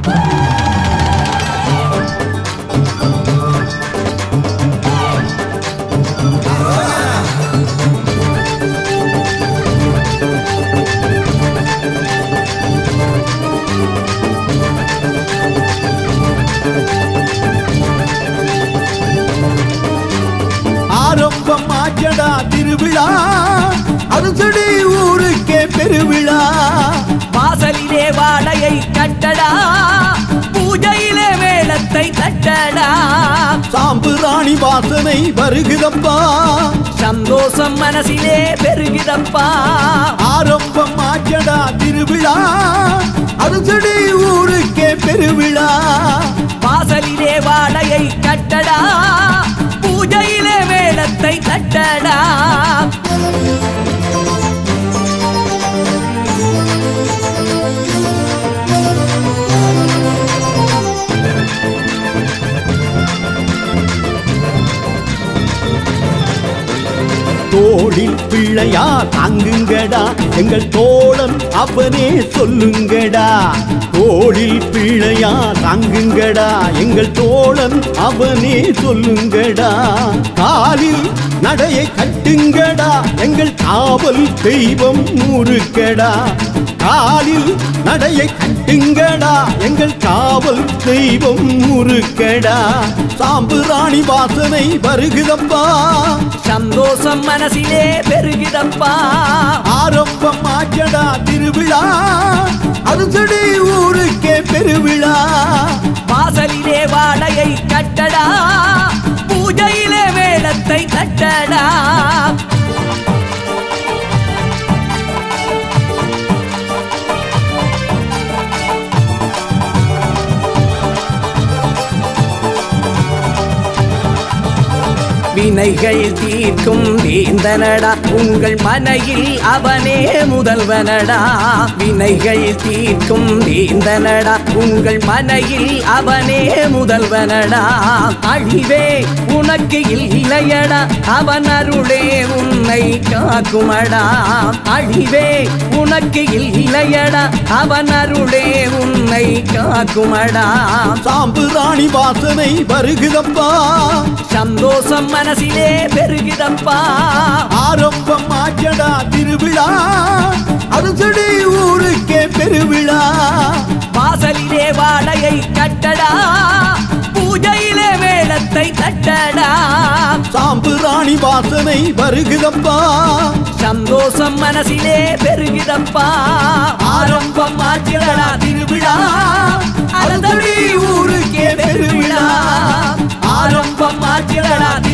ஆரம்பம் ஆச்சடா திருவிழா அறுசடி ஊருக்கே பெருவிழா வாசலிலே வாழையை கட்டடா பூஜையிலே மேளத்தை தட்டடா சாம்புராணி வாசனை வருகுதப்பா சந்தோஷம் மனசிலே பெருகுதப்பா ஆரம்பம் ஆச்சடா திருவிழா அறுசடி ஊருக்கே பெருவிழா வாசலிலே வாழையை கட்டடா பூஜையிலே மேளத்தை தட்டடா தோளில் பிள்ளையா தாங்குங்கடா எங்கள் தோழன் அவனே சொல்லுங்கடா தோளில் பிள்ளையா தாங்குங்கடா எங்கள் தோழன் அவனே சொல்லுங்கடா காலில் நடையை கட்டுங்கடா எங்கள் காவல் தெய்வம் முறுக்கடா காலில் நடையை கட்டுங்கடா எங்கள் காவல் தெய்வம் முறுக்கடா சாம்புராணி வாசனை வருகுதப்பா சந்தோஷம் மனசிலே பெருகுதப்பா ஆரம்பம் ஆச்சடா திருவிழா அறுசடி ஊருக்கே பெருவிழா வாசலிலே வாழையை கட்டடா பூஜையிலே மேளத்தை தட்டடா வினைகள் தீர்க்கும் வேந்தனடா உங்கள் மனையில் அவனே முதல்வனடா வினைகள் தீர்க்கும் வேந்தனடா உங்கள் மனையில் அவனே முதல்வனடா அழிவே உனக்கு இல்லையடா அவன் அருளே உன்னை காக்குமடா அழிவே உனக்கு இல்லையடா அவன் அருளே உன்னை காக்குமடா சாம்புராணி வாசனை வருகுதப்பா சந்தோஷம் மனசிலே பெருகுதப்பா ஆரம்பம் ஆச்சடா திருவிழா அறுசடி ஊருக்கே பெருவிழா வாசலிலே வாழையை கட்டடா பூஜையிலே மேளத்தை தட்டடா சாம்புராணி வாசனை வருகுதப்பா சந்தோஷம் மனசிலே பெருகுதப்பா ஆரம்பம் ஆச்சிடடா திருவிழா அறுதடி ஊருக்கே பெருவிழா ஆரம்பம் ஆச்சிடடா